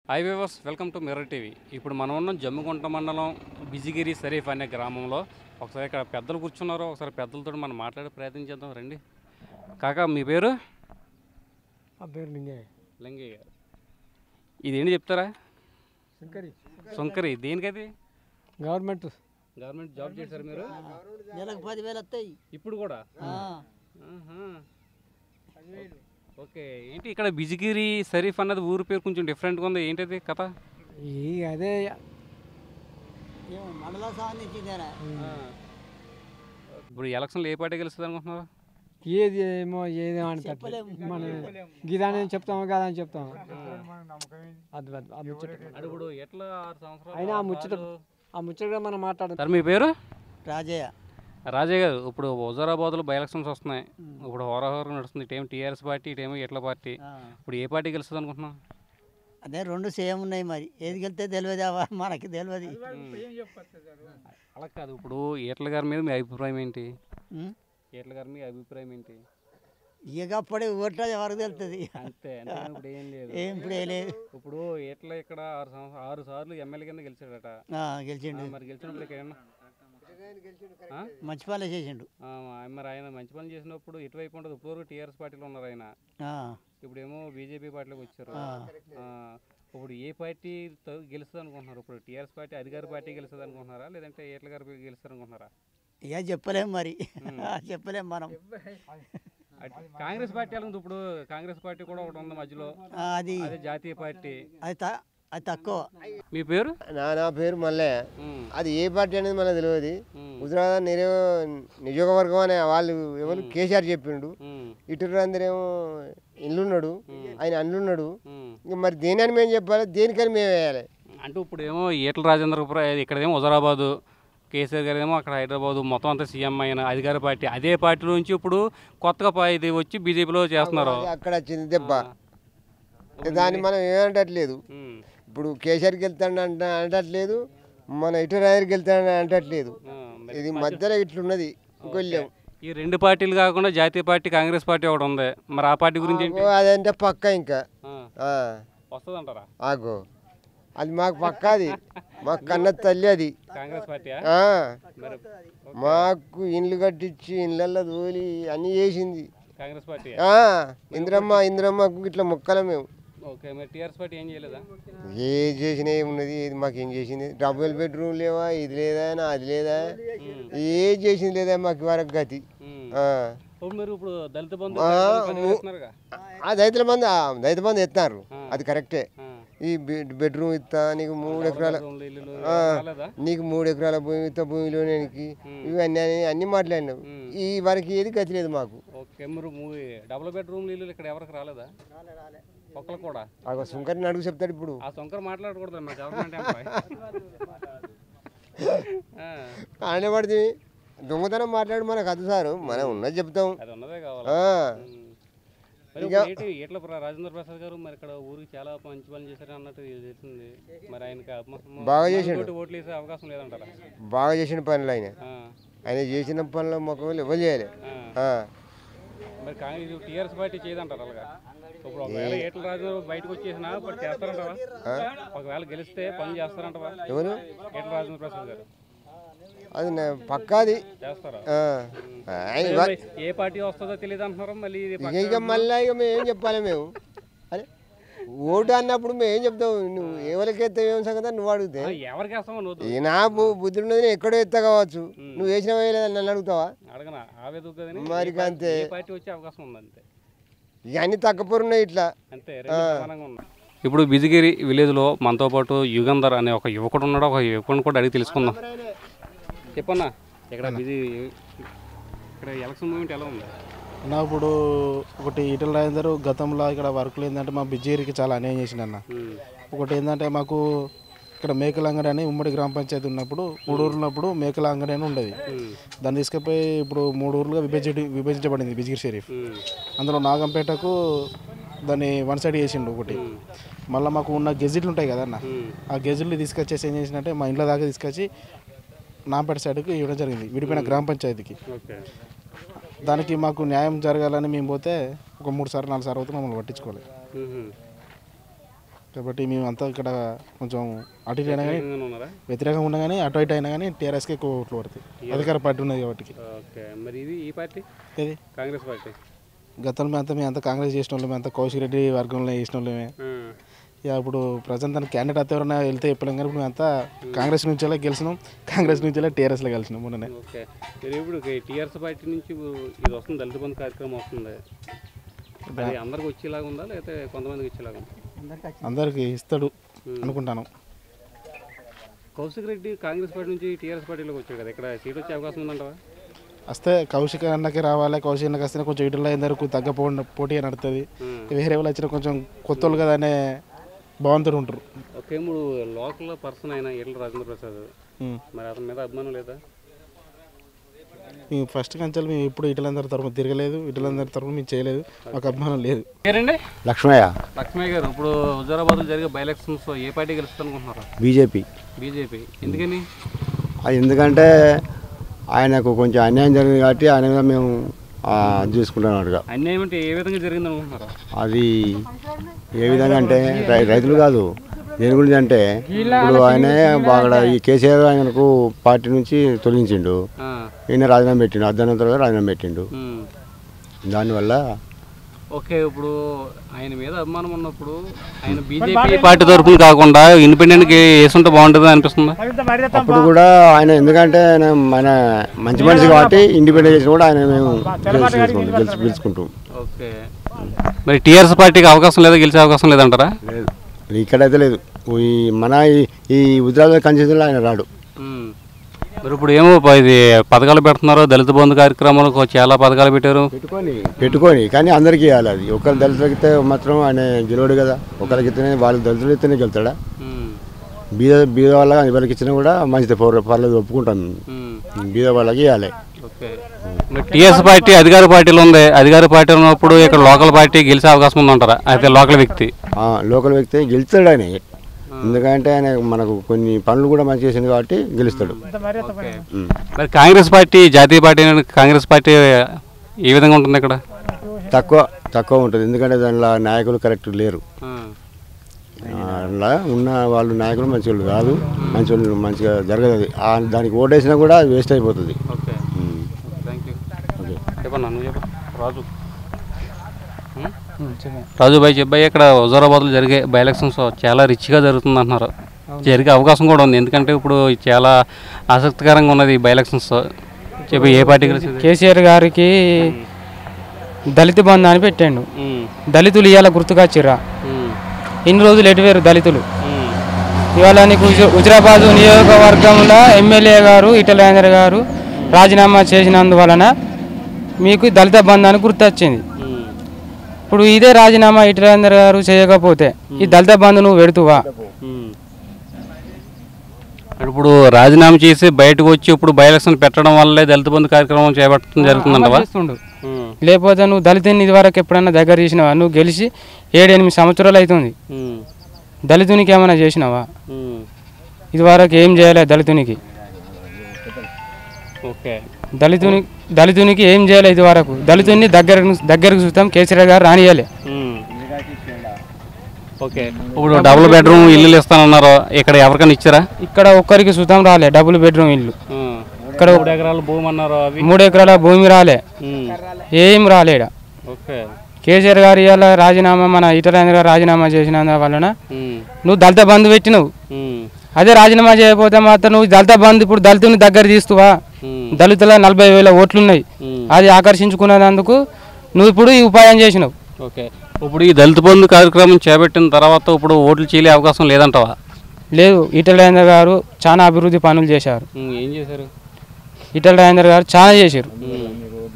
Hi viewers welcome to Mirror TV ఇప్పుడు మనం ఉన్నాం జమ్మిగుంట మండలం బిజిగిరి షరీఫ్ అనే గ్రామంలో ఒకసారి ఇక్కడ పెద్దలు కూర్చున్నారు ఒకసారి పెద్దలతో మనం మాట్లాడే ప్రయత్నం చేద్దాం రండి కాకా మీ పేరు ఆ పేరు లింగయ్య లింగయ్య గారు ఇదేంటి చెప్తారా శంకరి సొంకరి దేనికది గవర్నమెంట్ గవర్నమెంట్ జాబ్ చేశారు మీరు నెలకు పదివేలు వస్తాయి ఇప్పుడు కూడా ఆ, ఆహా. ఓకే ఏంటి ఇక్కడ బిజిగిరి షరీఫ్ అన్నది ఊరి పేరు కొంచెం డిఫరెంట్గా ఉంది ఏంటది కథ ఈ అదే ఏమో మండల సాధించిందేనా ఇప్పుడు ఎలక్షన్లో ఏ పార్టీ గెలుస్తుంది అనుకుంటున్నారు ఏది ఏమో ఏది అని చెప్పలేము. మన గీదాని చెప్తాము కదా అని చెప్తాము అది అది- ఆ ముచ్చట అంటే ఇప్పుడు ఎట్లా ఆరు సంవత్సరాలు అయినా ఆ ఆరు ముచ్చట సార్లు- ఆ ముచ్చట మనం మాట్లాడదాం సార్ మీ పేరు రాజయ్య రాజయ్య గారు ఇప్పుడు హుజారాబాద్లో బై ఎలక్షన్స్ వస్తున్నాయి ఇప్పుడు హోరాహోరం నడుస్తుంది ఇటేమో టీఆర్ఎస్ పార్టీ ఇటేమో ఎట్ల పార్టీ ఆ, ఇప్పుడు ఏ పార్టీ గెలుస్తుంది అనుకుంటున్నాం అదే రెండు సేమ్ ఉన్నాయి మరి ఏది గెలితే తెలియదు అవ్వ, మనకి తెలియదు అలా కాదు ఇప్పుడు ఈట్ల గారి మీద మీ అభిప్రాయం ఏంటి ఉం? ఈట్ల గారి మీ అభిప్రాయం ఏంటి ఇక అప్పుడే ఓట్ల ఎవరికి తెలుస్తుంది అంతే అంటే ఇప్పుడు ఏం లేదు ఏం ఇప్పుడు ఏ లేదు ఇప్పుడు ఈట్ల ఇక్కడ ఆరు సంవత్సరాలు ఆరు సార్లు ఎమ్మెల్యే కింద గెలిచాడట ఆ, గెలిచిండు ఆ, మరి గెలిచినప్పుడు ఇక్కడ ఏమన్నా ఆ? మంచి పనులు చేసిండు ఆ, మరి ఆయన మంచి పని చేసినప్పుడు ఇటువైపు ఉంటుంది ఇప్పుడు టీఆర్ఎస్ పార్టీలో ఉన్నారు ఆయన ఆ, ఇప్పుడేమో బీజేపీ పార్టీలోకి వచ్చారు ఆ. ఆ, ఇప్పుడు ఏ పార్టీ తో- గెలుస్తుంది అనుకుంటున్నారు ఇప్పుడు టీఆర్ఎస్ పార్టీ అధికార పార్టీ గెలుస్తుంది అనుకుంటున్నారా లేదంటే ఏట్ల గారు గెలుస్తారు అనుకుంటున్నారా ఇక చెప్పలేం మరి చెప్పలేం మనం అట్- కాంగ్రెస్ పార్టీ ఎలా ఉంది ఇప్పుడు కాంగ్రెస్ పార్టీ కూడా ఒకటి ఉంది మధ్యలో ఆ, అది అదే జాతీయ పార్టీ అది త- అది తక్కువ మీ పేరు నా నా పేరు మల్లయ్య ఉమ్, అది ఏ పార్టీ అనేది మనకు తెలియదు ఉమ్, హుజరాబాద్ నిరే నియోజకవర్గం అనే వాళ్ళు ఎవరు కేసీఆర్ చెప్పిండు ఉమ్, ఇటు అందరేమో ఇల్లున్నాడు ఆయన అల్లున్నాడు ఉమ్. ఇంక మరి దేని మేము చెప్పాలి దేనికని మేము వేయాలి అంటే ఇప్పుడు ఏమో ఈటల రాజేంద్ర ప్ర- ఇక్కడేమో హుజరాబాదు కేసీఆర్ గారు ఏమో అక్కడ హైదరాబాదు మొత్తం అంతా సీఎం అయిన అధికార పార్టీ అదే పార్టీ నుంచి ఇప్పుడు కొత్తగా పా- ఇది వచ్చి బీజేపీలో చేస్తున్నారు అది అక్కడ వచ్చింది దెబ్బ దాన్ని మనం ఏమంటట్లేదు ఉమ్, ఇప్పుడు కేసీఆర్కి వెళ్తాడు అంట అనట్లేదు మన ఇటు రాయర్కి వెళ్తాడు అనట్లేదు ఆ, మరి ఇది మధ్యలో ఇట్లున్నది ఇంకొల్లేం ఈ రెండు పార్టీలు కాకుండా జాతీయ పార్టీ కాంగ్రెస్ పార్టీ ఒకటి ఉంది మరి ఆ పార్టీ గురించి ఏంటి అదంటే పక్క ఇంకా ఆ, ఆ. వస్తుందంటారా ఆగో అది మాకు పక్క అది మాకు కన్న తల్లి అది కాంగ్రెస్ పార్టీ ఆ, మరి మాకు ఇండ్లు కట్టించి ఇండ్లల్లో తోలి అన్నీ చేసింది కాంగ్రెస్ పార్టీ ఆ, ఇందిరమ్మ ఇందిరమ్మకు ఇట్లా మొక్కల మేము ఓకే మరి టీఆర్ఎస్ పార్టీ ఏం చేయలేదా ఏది చేసినా ఏమున్నది ఇది మాకు ఏం చేసింది డబుల్ బెడ్రూమ్ లేవా ఇది లేదా నా అది లేదా ఏది చేసింది లేదా మాకు వరకు గతి ఉమ్. ఆ. ఇప్పుడు మీరు ఇప్పుడు దళిత బంధు ఆ, పని ము- చేస్తున్నారుగా ఆ దళితుల మంది ఆ, దళిత మంది ఎత్తారు ఆ. అది కరెక్టే ఆ. ఈ బెడ్ బెడ్రూమ్ ఇస్తా నీకు మూడు ఎకరాల రూమ్లు, ఇల్లులు ఆ. రాలేదా నీకు మూడు ఎకరాల భూమి ఇస్తా భూమిలోనే ఇవన్నీ అని అన్ని మాట్లాడినావు ఈ వరకు ఏది గతి లేదు మాకు ఓకే మీరు మూవీ డబుల్ బెడ్రూమ్ ఇల్లు ఇక్కడ ఎవరికి రాలేదా ఒక్కరు కూడా ఆ సుంకరిని అడుగు చెప్తాడు ఇప్పుడు ఆ సొంకర మాట్లాడకూడదు మా గవర్నమెంట్ ఎంప్లాయ్ ఆ, ఆయన పడితే దొంగతనం మాట్లాడు మనకు అది సారు మనం ఉన్నది చెప్తాం అది ఉన్నదే కావాలి ఆ, ఉమ్. మరి ఇప్పుడు ఏంటి ఎట్ల ప్ర- రాజేంద్ర ప్రసాద్ గారు మరి ఇక్కడ ఊరికి చాలా మంచి పనులు చేశారు అన్నట్టు తెలిసింది మరి ఆయనకి అమ్మ- బాగా మన చేశాడు. తోటి ఓట్లు వేసే అవకాశం లేదంటారా బాగా చేసిన పనులు ఆయన ఆ, ఆయన చేసిన పనులు మొక్క ఎవరు చేయాలి ఆ. ఆ, మరి కాంగ్రెస్ టీఆర్ఎస్ పార్టీ చేయదంటారు అలాగా ఇప్పుడు ఒకవేళ ఏట్ల రాజు బయటకు వచ్చేసినా ఇప్పుడు చేస్తారంటావా ఒకవేళ గెలిస్తే పని చేస్తారంటవా ఎవరు ఏట్ల రాజేంద్ర ప్రసాద్ గారు అది నా పక్కాది చేస్తారా ఆ, ఆయన ఇవ- మరి ఏ పార్టీ వస్తుందో తెలియదు అంటున్నారు మళ్ళీ ఇది ఇక ఇక మళ్ళీ ఇక మేము ఏం చెప్పాలి మేము అరే ఓటు అన్నప్పుడు మేము ఏం చెప్తావు నువ్వు ఎవరికి ఎత్తావు ఏం సంగతి నువ్వు అడిగితే ఆ, ఎవరికి వేస్తామో నువ్వు ఈ నా బు- బుద్ధి ఉన్నది నేను ఎక్కడో ఎత్తా కావచ్చు నువ్వు వేసిన వేయలేదని నన్ను అడుగుతావా అడగనా ఆవేదు కదని మరి అంతే ఏ పార్టీ వచ్చే అవకాశం ఉంది అంతే ఇక అన్ని తక్కువ ఇట్లా అంతే రెండు సమానంగా ఉన్నాయి ఇప్పుడు బిజిగిరి విలేజ్లో మనతో పాటు యుగంధర్ అనే ఒక యువకుడు ఉన్నాడు ఒక యువకుడిని కూడా అడిగి తెలుసుకుందాం చెప్పన్నా ఇక్కడ బిజీ ఇక్కడ ఎలక్షన్ మూమెంట్ ఎలా ఉంది అన్న ఇప్పుడు ఒకటి ఈటల రాజేందర్ గతంలో ఇక్కడ వర్క్లు ఏంటంటే మా బిజ్జేరికి చాలా అన్యాయం చేసిండు అన్న ఉమ్, ఒకటి ఏంటంటే మాకు ఇక్కడ మేకల అంగడి అని ఉమ్మడి గ్రామ పంచాయతీ ఉన్నప్పుడు మూడు ఊర్లు ఉన్నప్పుడు మేకల అంగడి అని ఉండేది ఉమ్, దాన్ని తీసుకుపోయి ఇప్పుడు మూడు ఊర్లుగా విభజి విభజించబడింది బిజిగిరి షరీఫ్ ఉమ్, అందులో నాగంపేటకు దాన్ని వన్ సైడ్ చేసిండు ఒకటి మళ్ళీ మాకు ఉన్న గెజిట్లు ఉంటాయి కదా అన్న ఉమ్, ఆ గెజిట్లు తీసుకొచ్చేసి ఏం చేసిందంటే మా ఇంట్లో దాకా తీసుకొచ్చి నాంపేట సైడ్కి ఇవ్వడం జరిగింది విడిపోయిన గ్రామ పంచాయతీకి ఓకే దానికి మాకు న్యాయం జరగాలని మేము పోతే ఒక మూడు సార్లు నాలుగు సార్లు అవుతుంది మమ్మల్ని పట్టించుకోలేదు ఉహుం. కాబట్టి మేము అంతా ఇక్కడ కొంచెం అటు ఇటు అయినా కానీ వ్యతిరేకంగానే ఉన్నారా వ్యతిరేకంగా ఉన్నా కానీ అటు ఇటు అయినా కానీ టీఆర్ఎస్కి ఎక్కువ ఓట్లు పడతాయి అధికార పార్టీ ఉన్నది కాబట్టి ఓకే మరి ఇది ఈ పార్టీ ఏది కాంగ్రెస్ పార్టీ గతంలో మేము అంతా మేము అంతా కాంగ్రెస్ చేసిన వాళ్ళమే అంతా కౌశిక్ రెడ్డి వర్గంలో చేసిన వాళ్ళమే ఆ, ఇక ఇప్పుడు ప్రజెంట్ తన క్యాండిడేట్ అయితే ఎవరైనా వెళ్తే చెప్పలేం కానీ ఇప్పుడు మేమంతా కాంగ్రెస్ నుంచి వెళ్ళి గెలిచినాం కాంగ్రెస్ నుంచి వెళ్ళి టీఆర్ఎస్లో గెలిచినాం మొన్ననే ఓకే మీరు ఇప్పుడు టీఆర్ఎస్ పార్టీ నుంచి ఇది వస్తుంది దళిత బంధు కార్యక్రమం వస్తుంది అది అందరికి వచ్చేలాగా ఉందా లేకపోతే కొంతమందికి వచ్చేలాగా ఉందా అందరికి ఇస్తాడు అనుకుంటాను కౌశిక్ రెడ్డి కాంగ్రెస్ పార్టీ నుంచి టీఆర్ఎస్ పార్టీలోకి వచ్చాడు కదా ఇక్కడ సీట్ వచ్చే అవకాశం ఉందంటావా వస్తే కౌశిక్ అన్నకి రావాలి కౌశిక్ అన్నకి వస్తే కొంచెం ఇటులో ఎందరకు తగ్గ పో పోటీ నడుతుంది ఉమ్. వేరే వాళ్ళు వచ్చిన కొంచెం కొత్త వాళ్ళు కదా అనే భావంతో ఉంటారు ఒకే మూడు లోకల్ పర్సన్ అయిన ఈటల రాజేంద్ర ప్రసాద్ ఉమ్. మరి అతని మీద అభిమానం లేదా మేము ఫస్ట్ కంచెలు మేము ఎప్పుడు ఇటులందరి తరఫున తిరగలేదు ఇటులందరి తరఫున మేము చేయలేదు మాకు అభిమానం లేదు పేరండి లక్ష్మయ్య లక్ష్మయ్య గారు ఇప్పుడు హుజారాబాద్లో జరిగే బై ఎలక్షన్స్ ఏ పార్టీ గెలుస్తుంది అనుకుంటున్నారు బీజేపీ బీజేపీ ఎందుకని అది ఎందుకంటే ఆయనకు కొంచెం అన్యాయం జరిగింది కాబట్టి ఆయన మీద మేము ఆ, చూసుకుంటున్నాడుగా అన్యాయం అంటే ఏ విధంగా జరిగింది అనుకుంటున్నారు అది ఏ విధంగా అంటే రై- రైతులు కాదు దేని గురించి అంటే ఇప్పుడు ఆయనే బాగా ఈ కేసీఆర్ ఆయనకు పార్టీ నుంచి తొలగించిండు ఆ, ఈయన రాజీనామా పెట్టిండు అర్ధనంతరం రాజీనామా పెట్టిండు ఉమ్. దానివల్ల ఓకే ఇప్పుడు ఆయన మీద అభిమానం ఉన్నప్పుడు ఆయన బీజేపీ పార్టీ తరఫున కాకుండా ఇండిపెండెంట్ వేసుంటే బాగుంటుంది అనిపిస్తుందా అప్పుడు కూడా ఆయన ఎందుకంటే ఆయన మన మంచి మనిషి కాబట్టి ఇండిపెండెంట్ చేసిన కూడా ఆయన మేము గెలుచుకుంటాం గెలిచి గెలుచుకుంటాం ఓకే మరి టీఆర్ఎస్ పార్టీకి అవకాశం లేదా గెలిచే అవకాశం లేదంటారా లేదు ఇక్కడైతే లేదు ఈ మన ఈ- ఈ ఉత్తరాంధ్ర కన్స్టిట్యూన్సీలో ఆయన రాడు ఉమ్. మరి ఇప్పుడు ఏమో ప- ఇది పథకాలు పెడుతున్నారు దళిత బంధు కార్యక్రమాలు చాలా పథకాలు పెట్టారు పెట్టుకొని పెట్టుకొని కానీ అందరికీ ఇవ్వాలి అది ఒకరు దళితులకి ఇస్తే మాత్రం ఆయన గెలవడు కదా ఒకరికి ఇస్తేనే వాళ్ళు దళితులు ఇస్తేనే గెలుతాడా ఉమ్. బీద బీద వాళ్ళకి ఎవరికి ఇచ్చినా కూడా మంచిది పర్వాలేదు పర్లేదు ఒప్పుకుంటాం ఉమ్. బీద వాళ్ళకి ఇవ్వాలి ఓకే మరి టీఆర్ఎస్ పార్టీ అధికార పార్టీలో ఉంది అధికార పార్టీ ఉన్నప్పుడు ఇక్కడ లోకల్ పార్టీ గెలిచే అవకాశం ఉందంటారా అయితే లోకల్ వ్యక్తి ఆ, లోకల్ వ్యక్తి గెలుస్తాడు ఆయన ఎందుకంటే ఆయన మనకు కొన్ని పనులు కూడా మంచి చేసింది కాబట్టి గెలుస్తాడు ఓకే. ఉం. మరి కాంగ్రెస్ పార్టీ జాతీయ పార్టీ అయిన కాంగ్రెస్ పార్టీ ఏ విధంగా ఉంటుంది ఇక్కడ తక్కువ తక్కువ ఉంటుంది ఎందుకంటే దానిలో నాయకులు కరెక్ట్ లేరు ఆ. అలా ఉన్న వాళ్ళు నాయకులు మంచి వాళ్ళు కాదు మంచి వాళ్ళు మంచిగా జరగదు అది. ఆ దానికి ఓటేసినా కూడా అది వేస్ట్ అయిపోతుంది ఓకే ఉం. థ్యాంక్ యూ ఓకే చెప్పన్నా నువ్వు చెప్పు రాజు ఉం? రాజు భాయ్ చెప్పాయి ఇక్కడ హుజారాబాద్లో జరిగే బై ఎలక్షన్స్ చాలా రిచ్గా జరుగుతుంది అంటున్నారు జరిగే అవకాశం కూడా ఉంది ఎందుకంటే ఇప్పుడు చాలా ఆసక్తికరంగా ఉన్నది ఈ బై ఎలక్షన్స్ చెప్పి ఏ పార్టీ గెలిచింది కేసీఆర్ గారికి దళిత బంధు అని పెట్టాడు ఉం. దళితులు ఇవాళ గుర్తుకొచ్చిర్రా ఉం. ఇన్ని రోజులు ఎటువేరు దళితులు ఉం. ఇవాళ నీకు హుజు- హుజరాబాదు నియోజకవర్గంలో ఎమ్మెల్యే గారు ఇటలేందర్ గారు రాజీనామా చేసినందువలన మీకు దళిత బంధాన్ని గుర్తొచ్చింది ఉం. ఇప్పుడు ఇదే రాజీనామా ఇటలేందర్ గారు చేయకపోతే ఈ దళిత బంధు నువ్వు పెడుతువా ఉం. ఇప్పుడు రాజీనామా చేసి బయటకు వచ్చి ఇప్పుడు బై ఎలక్షన్ పెట్టడం వల్లే దళిత బంధు కార్యక్రమం చేపట్టడం జరుగుతుందంటవా చేస్తుండు లేకపోతే నువ్వు దళితుని ఇదివరకు ఎప్పుడన్నా దగ్గర చేసినావా నువ్వు గెలిచి ఏడెనిమిది సంవత్సరాలు అవుతుంది దళితునికి ఏమైనా చేసినావా ఇదివరకు ఏం చేయలే దళితునికి ఓకే దళితుని దళితునికి ఏం చేయలే ఇదివరకు దళితుని దగ్గర దగ్గరకు చూస్తాం కేసీఆర్ గారు రానియలే ఓకే ఇప్పుడు డబుల్ బెడ్రూమ్ ఇల్లు ఇస్తానన్నారు ఇక్కడ ఎవరికైనా ఇచ్చారా ఇక్కడ ఒక్కరికి సుతం రాలే డబుల్ బెడ్రూమ్ ఇల్లు ఇక్కడ మూడు ఎకరాల భూమి అన్నారు అవి మూడు ఎకరాల భూమి రాలే ఉమ్. ఏం రాలేడ ఓకే కేసీఆర్ గారు ఇవాళ రాజీనామా మన ఇటరాంధ్ర గారు రాజీనామా చేసిన వలన ఉమ్. నువ్వు దళిత బంధు పెట్టినవు ఉమ్. అదే రాజీనామా చేయకపోతే మాత్రం నువ్వు దళిత బంధు ఇప్పుడు దళితుని దగ్గర తీస్తువా ఉమ్. దళితుల నలభై వేల ఓట్లున్నాయి ఉమ్. అది ఆకర్షించుకునేందుకు నువ్వు ఇప్పుడు ఈ ఉపాయం చేసినావు ఓకే ఇప్పుడు ఈ దళిత బంధు కార్యక్రమం చేపట్టిన తర్వాత ఇప్పుడు ఓట్లు చేయలే అవకాశం లేదంటావా లేదు ఈటల రాజేందర్ గారు చాలా అభివృద్ధి పనులు చేశారు ఉమ్, ఏం చేశారు ఈటల రాజేందర్ గారు చాలా చేశారు ఉమ్.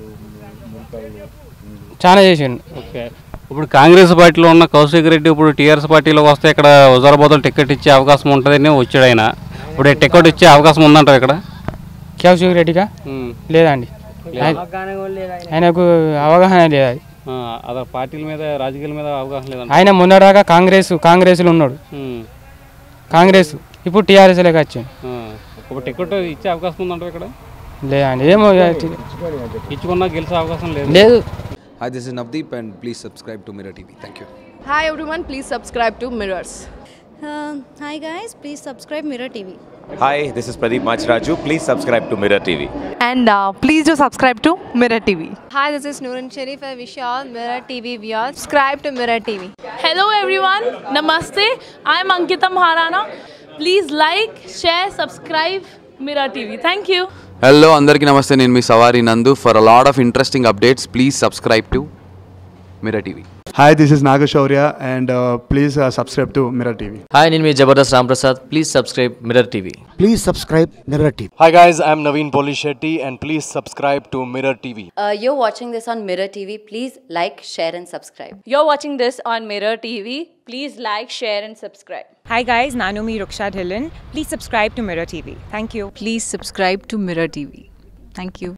చాలా చేశారు ఓకే ఇప్పుడు కాంగ్రెస్ పార్టీలో ఉన్న కౌశిక్ రెడ్డి ఇప్పుడు టీఆర్ఎస్ పార్టీలోకి వస్తే ఇక్కడ హుజారాబాద్లో టికెట్ ఇచ్చే అవకాశం ఉంటుందని వచ్చాడు ఆయన ఇప్పుడు టికెట్ ఇచ్చే అవకాశం ఉందంటావు ఇక్కడ కేవశివ రెడ్డిగా ఉమ్. లేదండి ఆయన- ఆయనకు అవగాహన లేదు అది ఆ, అదే పార్టీల మీద రాజకీయాల మీద అవగాహన లేదంట ఆయన మొన్నదాకా కాంగ్రెస్ కాంగ్రెస్లో ఉన్నాడు ఉమ్. కాంగ్రెస్ ఇప్పుడు టీఆర్ఎస్లోకి వచ్చింది ఆ. ఇప్పుడు టికెట్ ఇచ్చే అవకాశం ఉందంటావు ఇక్కడ లేదండి ఏమో ఇచ్చుకున్నా గెలిచే అవకాశం లేదు లేదు Hi, this is Navdeep, and please subscribe to Mirror TV. Thank you. Hi everyone, please subscribe to Mirrors. Uh, hi guys, please subscribe Mirror TV. Hi, this is Pradeep Machraju. Please subscribe to Mirror TV. And uh, please do subscribe to Mirror TV. Hi, this is Noorun Sharif. I wish you all Mirror TV viewers subscribe to Mirror TV. Hello everyone, Namaste. I am Ankita Maharana. Please like, share, subscribe Mirror TV. Thank you. Hello అందరికీ నమస్తే నేను మీ Savari Nandu for a lot of interesting updates please subscribe to Mirror TV Hi, this is Nagashaurya and uh, please uh, subscribe to Mirror TV. హాయ్ నేను మీ Jabardasth Ramprasad please subscribe Mirror TV Please subscribe Mirror TV. Hi guys, I'm Naveen Polishetty and please subscribe to Mirror TV. Uh, you're watching this on Mirror TV. Please like, share, and subscribe. You're watching this on Mirror TV. Please like, share, and subscribe. Hi guys, Nanumi Ruksha Dhillon. Please subscribe to Mirror TV. Thank you. Please subscribe to Mirror TV. Thank you.